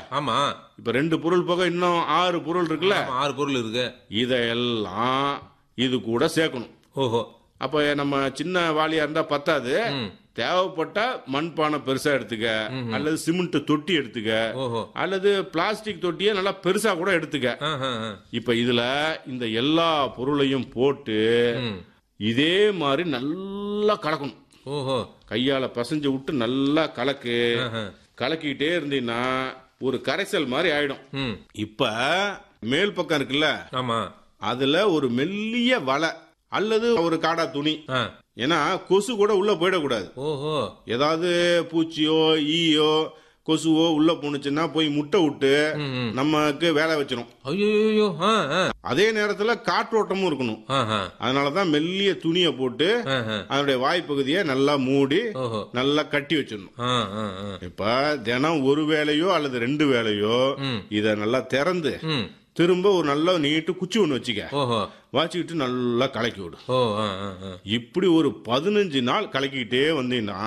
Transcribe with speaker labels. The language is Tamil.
Speaker 1: ஆமா
Speaker 2: இப்ப ரெண்டு பொருள் போக இன்னும் ஆறு பொருள் இருக்குல்ல
Speaker 1: ஆமா, ஆறு பொருள் இருக்கு
Speaker 2: இதையெல்லாம் இது கூட சேர்க்கணும்
Speaker 1: ஓஹோ
Speaker 2: அப்ப நம்ம சின்ன வாளியா இருந்தா பத்தாது தேவைப்பட்டா மண்பானை பெருசா எடுத்துக்க அல்லது சிமெண்ட் தொட்டி எடுத்துக்க
Speaker 1: ஓஹோ
Speaker 2: அல்லது பிளாஸ்டிக் தொட்டியை நல்லா பெருசா கூட எடுத்துக்க
Speaker 1: ஆஹா, ஆ.
Speaker 2: இப்ப இதுல இந்த எல்லா பொருளையும் போட்டு
Speaker 1: ம்.
Speaker 2: இதே மாதிரி நல்லா கலக்கணும்
Speaker 1: ஓஹோ
Speaker 2: கையால பசஞ்சு விட்டு நல்லா கலக்கு
Speaker 1: ஆஹா.
Speaker 2: கலக்கிட்டே இருந்தீங்கன்னா ஒரு கரைசல் மாதிரி ஆயிடும்
Speaker 1: ம்
Speaker 2: இப்ப மேல் பக்கம் இருக்குல்ல
Speaker 1: ஆமா
Speaker 2: அதுல ஒரு மெல்லிய வலை அல்லது ஒரு காடா துணி
Speaker 1: ஆ
Speaker 2: ஏன்னா கொசு கூட உள்ள போயிடக்கூடாது
Speaker 1: ஓஹோ
Speaker 2: ஏதாவது பூச்சியோ ஈயோ கொசுவோ உள்ள போனுச்சுன்னா போய் முட்டை விட்டு
Speaker 1: ம், ம்.
Speaker 2: நமக்கு வேலை வச்சிரும்
Speaker 1: ஐயோ ஆ ஆ
Speaker 2: அதே நேரத்துல காற்றோட்டமும் இருக்கணும்
Speaker 1: ஆஹா
Speaker 2: அதனாலதான் மெல்லிய துணியை போட்டு
Speaker 1: ஆஹா.
Speaker 2: அதனுடைய வாய்ப்பகுதியை நல்லா மூடி
Speaker 1: ஓஹோ
Speaker 2: நல்லா கட்டி வச்சிடணும்
Speaker 1: ஆ ஆ ஆ
Speaker 2: இப்ப தினம் ஒரு வேலையோ அல்லது ரெண்டு வேலையோ
Speaker 1: ம்.
Speaker 2: இத நல்லா திறந்து
Speaker 1: ம்
Speaker 2: திரும்ப ஒரு நல்ல நீட்டு குச்சி ஒண்ணு வச்சுக்க
Speaker 1: ஓஹோ
Speaker 2: வச்சுக்கிட்டு நல்லா கலக்கி விடு
Speaker 1: ஓ ஆ ஆ ஆ
Speaker 2: இப்படி ஒரு பதினஞ்சு நாள் கலக்கிக்கிட்டே வந்தீங்கன்னா